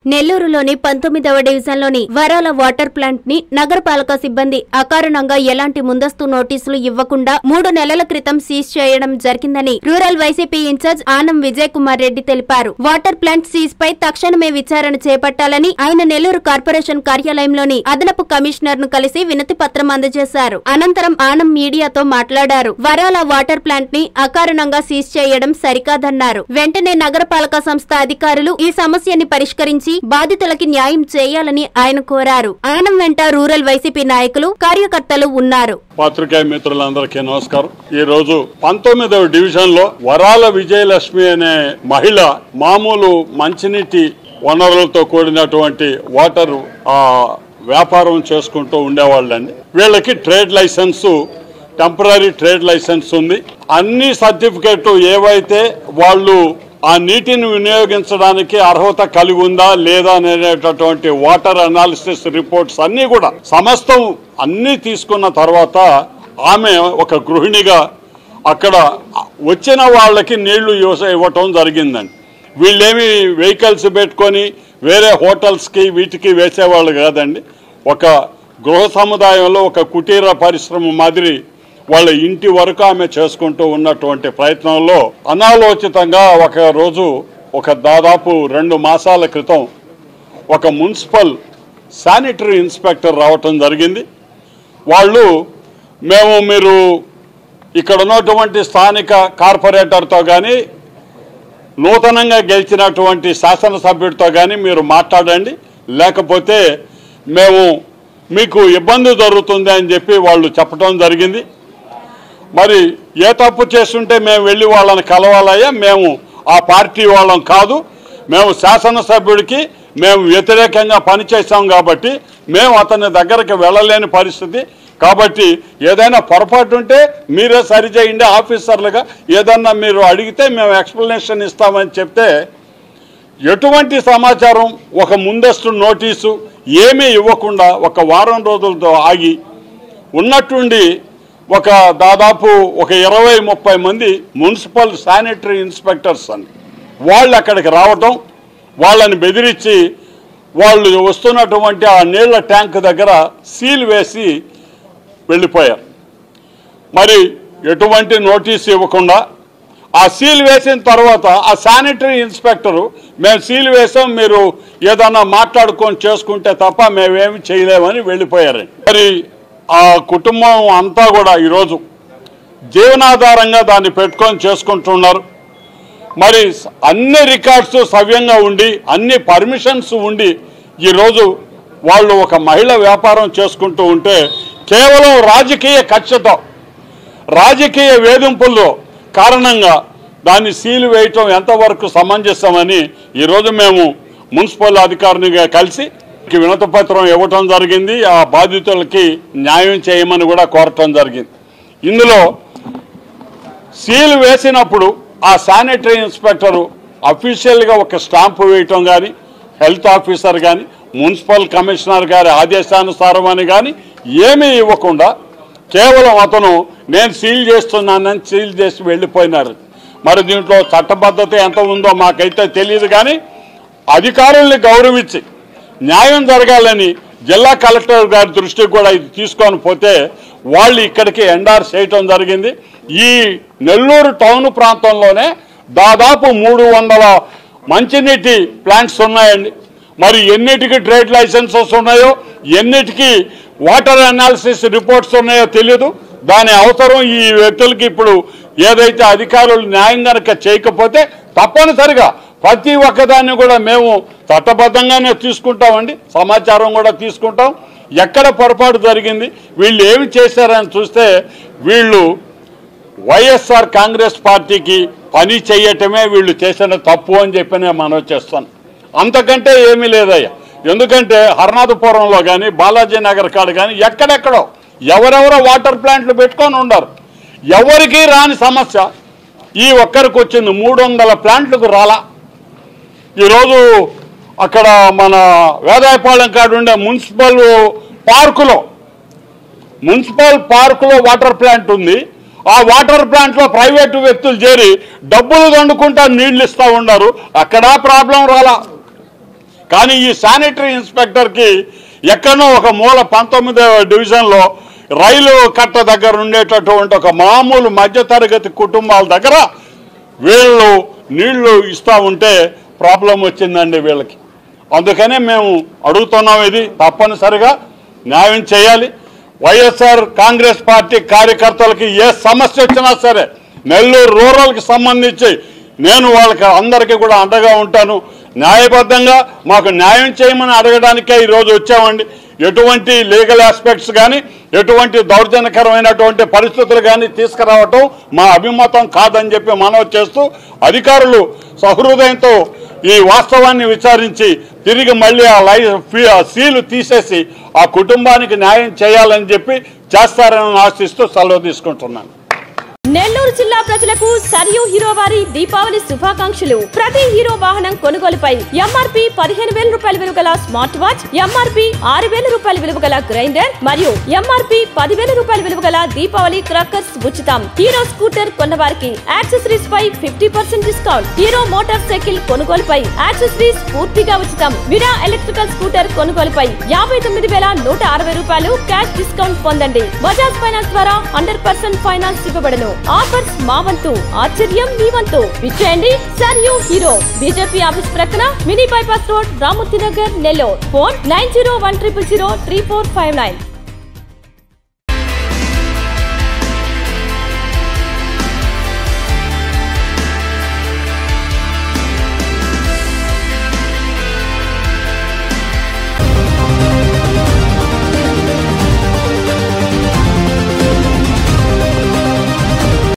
నెల్లూరులోని పంతొమ్మిదవ డివిజన్లోని వరాల వాటర్ ప్లాంట్ ని నగరపాలక సిబ్బంది అకారణంగా ఎలాంటి ముందస్తు నోటీసులు ఇవ్వకుండా మూడు నెలల క్రితం సీజ్ చేయడం జరిగిందని rural YCP in charge Anam Vijay Kumar Reddy తెలిపారు వాటర్ ప్లాంట్ సీజ్ పై తక్షణమే విచారణ చేపట్టాలని ఆయన నెల్లూరు కార్పొరేషన్ కార్యాలయంలోని అదనపు కమిషనర్ ను కలిసి వినతి పత్రం అందజేశారు అనంతరం ఆనం మీడియాతో మాట్లాడారు వరాల వాటర్ ప్లాంట్ ని అకారణంగా సీజ్ చేయడం సరికాదన్నారు వెంటనే నగరపాలక సంస్థ అధికారులు ఈ సమస్యని పరిష్కరించి బాధితులకి న్యాయం చేయాలని ఆయన కోరారు ఆనం వెంట రూరల్ వైసీపీ నాయకులు కార్యకర్తలు ఉన్నారు పాత్రికేయ మిత్రులందరికీ నమస్కారం ఈ రోజు పంతొమ్మిదవ డివిజన్ లో వరాల విజయలక్ష్మి అనే మహిళ మామూలు మంచినీటి వనరులతో కూడినటువంటి వాటర్ ఆ వ్యాపారం చేసుకుంటూ ఉండేవాళ్ళండి వీళ్ళకి trade licence temporary trade licence ఉంది అన్ని సర్టిఫికెట్ ఏవైతే వాళ్ళు ఆ నీటిని వినియోగించడానికి అర్హత కలిగి ఉందా లేదా అనేటటువంటి వాటర్ అనాలిసిస్ రిపోర్ట్స్ అన్నీ కూడా సమస్తం అన్నీ తీసుకున్న తర్వాత ఆమె ఒక గృహిణిగా అక్కడ వచ్చిన వాళ్ళకి నీళ్లు ఇవ్వ- ఇవ్వటం జరిగిందండి వీళ్ళేమి వెహికల్స్ పెట్టుకొని వేరే హోటల్స్కి వీటికి వేసేవాళ్ళు కాదండి ఒక గృహ సముదాయంలో ఒక కుటీర పరిశ్రమ మాదిరి వాళ్ళ ఇంటి వరకు ఆమె చేసుకుంటూ ఉన్నటువంటి ప్రయత్నంలో అనాలోచితంగా ఒక రోజు ఒక దాదాపు రెండు మాసాల క్రితం ఒక మున్సిపల్ శానిటరీ ఇన్స్పెక్టర్ రావటం జరిగింది వాళ్ళు మేము మీరు ఇక్కడ ఉన్నటువంటి స్థానిక కార్పొరేటర్తో కానీ నూతనంగా గెలిచినటువంటి శాసనసభ్యుడితో కానీ మీరు మాట్లాడండి లేకపోతే మేము మీకు ఇబ్బంది జరుగుతుంది అని చెప్పి వాళ్ళు చెప్పడం జరిగింది మరి ఏ తప్పు చేస్తుంటే మేము వెళ్ళి వాళ్ళని కలవాలయ్యా మేము ఆ పార్టీ వాళ్ళం కాదు మేము శాసనసభ్యుడికి మేము వ్యతిరేకంగా పనిచేసాం కాబట్టి మేము అతని దగ్గరికి వెళ్ళలేని పరిస్థితి కాబట్టి ఏదైనా పొరపాటు ఉంటే మీరే సరిచేయండి ఆఫీసర్లుగా ఏదన్నా మీరు అడిగితే మేము ఎక్స్ప్లెనేషన్ ఇస్తామని చెప్తే ఎటువంటి సమాచారం ఒక ముందస్తు నోటీసు ఏమీ ఇవ్వకుండా ఒక వారం రోజులతో ఆగి ఉన్నట్టుండి ఒక దాదాపు ఒక ఇరవై ముప్పై మంది మున్సిపల్ శానిటరీ ఇన్స్పెక్టర్స్ అని వాళ్ళు అక్కడికి రావటం వాళ్ళని బెదిరించి వాళ్ళు వస్తున్నటువంటి ఆ నీళ్ల ట్యాంక్ దగ్గర సీల్ వేసి వెళ్ళిపోయారు మరి ఎటువంటి నోటీస్ ఇవ్వకుండా ఆ సీల్ వేసిన తర్వాత ఆ శానిటరీ ఇన్స్పెక్టరు మేము సీల్ వేసాం మీరు ఏదన్నా మాట్లాడుకొని చేసుకుంటే తప్ప మేమేమి చేయలేమని వెళ్ళిపోయారు మరి ఆ కుటుంబం అంతా కూడా ఈరోజు జీవనాధారంగా దాన్ని పెట్టుకొని చేసుకుంటున్నారు మరి అన్ని రికార్డ్స్ సవ్యంగా ఉండి అన్ని పర్మిషన్స్ ఉండి ఈరోజు వాళ్ళు ఒక మహిళ వ్యాపారం చేసుకుంటూ ఉంటే కేవలం రాజకీయ కక్షతో రాజకీయ వేధింపుల్లో కారణంగా దాన్ని సీలు వేయటం ఎంతవరకు సమంజసమని ఈరోజు మేము మున్సిపల్ అధికారినిగా కలిసి వినతి పత్రం ఇవ్వటం జరిగింది ఆ బాధితులకి న్యాయం చేయమని కూడా కోరటం జరిగింది ఇందులో సీల్ వేసినప్పుడు ఆ శానిటరీ ఇన్స్పెక్టరు అఫీషియల్గా ఒక స్టాంపు వేయటం కానీ హెల్త్ ఆఫీసర్ కానీ మున్సిపల్ కమిషనర్ గారి ఆదేశానుసారం అని కానీ ఏమీ ఇవ్వకుండా కేవలం అతను నేను సీల్ చేస్తున్నానని సీల్ చేసి వెళ్ళిపోయినారు మరి దీంట్లో చట్టబద్ధత ఎంత ఉందో మాకైతే తెలియదు కానీ అధికారుల్ని గౌరవించి న్యాయం జరగాలని జిల్లా కలెక్టర్ గారి దృష్టికి కూడా ఇది తీసుకొని పోతే వాళ్ళు ఇక్కడికి ఎండార్ చేయటం జరిగింది ఈ నెల్లూరు టౌన్ ప్రాంతంలోనే దాదాపు మూడు వందల మంచినీటి ప్లాంట్స్ ఉన్నాయండి మరి ఎన్నిటికి ట్రేడ్ లైసెన్సెస్ ఉన్నాయో ఎన్నిటికి వాటర్ అనాలిసిస్ రిపోర్ట్స్ ఉన్నాయో తెలియదు దాని అవసరం ఈ వ్యక్తులకి ఇప్పుడు ఏదైతే అధికారులు న్యాయం కనుక చేయకపోతే తప్పనిసరిగా ప్రతి ఒక్కదాన్ని కూడా మేము చట్టబద్ధంగానే తీసుకుంటామండి సమాచారం కూడా తీసుకుంటాం ఎక్కడ పొరపాటు జరిగింది వీళ్ళు ఏమి చేశారని చూస్తే వీళ్ళు వైఎస్ఆర్ కాంగ్రెస్ పార్టీకి పని చేయటమే వీళ్ళు చేసిన తప్పు అని చెప్పి నేను మనవి చేస్తాను అంతకంటే ఏమీ లేదయ్యా ఎందుకంటే హర్నాథపురంలో కానీ బాలాజీ నగర్ కాడ కానీ ఎక్కడెక్కడో ఎవరెవరో వాటర్ ప్లాంట్లు పెట్టుకొని ఉండరు ఎవరికి రాని సమస్య ఈ ఒక్కరికి వచ్చింది మూడు వందల ప్లాంట్లకు రాలా ఈరోజు అక్కడ మన వేదాయపాలెం కాడ ఉండే మున్సిపల్ పార్కులో మున్సిపల్ పార్కులో వాటర్ ప్లాంట్ ఉంది ఆ వాటర్ ప్లాంట్ లో ప్రైవేటు వ్యక్తులు చేరి డబ్బులు దండుకుంటా నీళ్లు ఇస్తా ఉన్నారు అక్కడ ప్రాబ్లం రాలా కానీ ఈ శానిటరీ ఇన్స్పెక్టర్కి ఎక్కడో ఒక మూల పంతొమ్మిదవ డివిజన్లో రైలు కట్ట దగ్గర ఉండేటటువంటి ఒక మామూలు మధ్యతరగతి కుటుంబాల దగ్గర వీళ్ళు నీళ్లు ఇస్తూ ఉంటే ప్రాబ్లం వచ్చిందండి వీళ్ళకి అందుకనే మేము అడుగుతున్నాం ఇది తప్పనిసరిగా న్యాయం చేయాలి వైఎస్ఆర్ కాంగ్రెస్ పార్టీ కార్యకర్తలకి ఏ సమస్య వచ్చినా సరే నెల్లూరు రూరల్కి సంబంధించి నేను వాళ్ళకి అందరికీ కూడా అండగా ఉంటాను న్యాయబద్ధంగా మాకు న్యాయం చేయమని అడగడానికే ఈరోజు వచ్చామండి ఎటువంటి లీగల్ ఆస్పెక్ట్స్ కానీ ఎటువంటి దౌర్జన్యకరమైనటువంటి పరిస్థితులు కానీ తీసుకురావటం మా అభిమతం కాదని చెప్పి మనవి చేస్తూ అధికారులు సహృదయంతో ఈ వాస్తవాన్ని విచారించి తిరిగి మళ్ళీ ఆ లై ఫీ- ఆ సీలు తీసేసి ఆ కుటుంబానికి న్యాయం చేయాలని చెప్పి చేస్తారని ఆశిస్తూ సెలవు తీసుకుంటున్నాను నెల్లూరు జిల్లా ప్రజలకు సరియు హీరో వారి దీపావళి శుభాకాంక్షలు ప్రతి హీరో వాహనం కొనుగోలుపై ఎంఆర్పి పదిహేను వేల రూపాయల విలువ గల స్మార్ట్ వాచ్ ఎంఆర్పి ఆరు వేల రూపాయల విలువ గల గ్రైండర్ మరియు ఎంఆర్పి పదివేల రూపాయల విలువ గల దీపావళి క్రాకర్స్ ఉచితం హీరో స్కూటర్ కొన్న వారికి యాక్సెసరీస్ పై fifty percent discount Hero motorcycle కొనుగోలుపై యాక్సెసరీస్ పూర్తిగా ఉచితం విరా ఎలక్ట్రికల్ స్కూటర్ కొనుగోలుపై యాభై తొమ్మిది వేల నూట అరవై రూపాయలు క్యాష్ డిస్కౌంట్ పొందండి బజాజ్ ఫైనాన్స్ ద్వారా హండ్రెడ్ పర్సెంట్ ఫైనాన్స్ ఇవ్వబడను ఆఫర్స్ మా వంతు ఆశ్చర్యం మీ వంతు విచ్చేయండి Sarayu Hero BJP office ప్రక్కన mini bypass road Ramurthy Nagar Nellore phone nine zero one triple zero three four five nine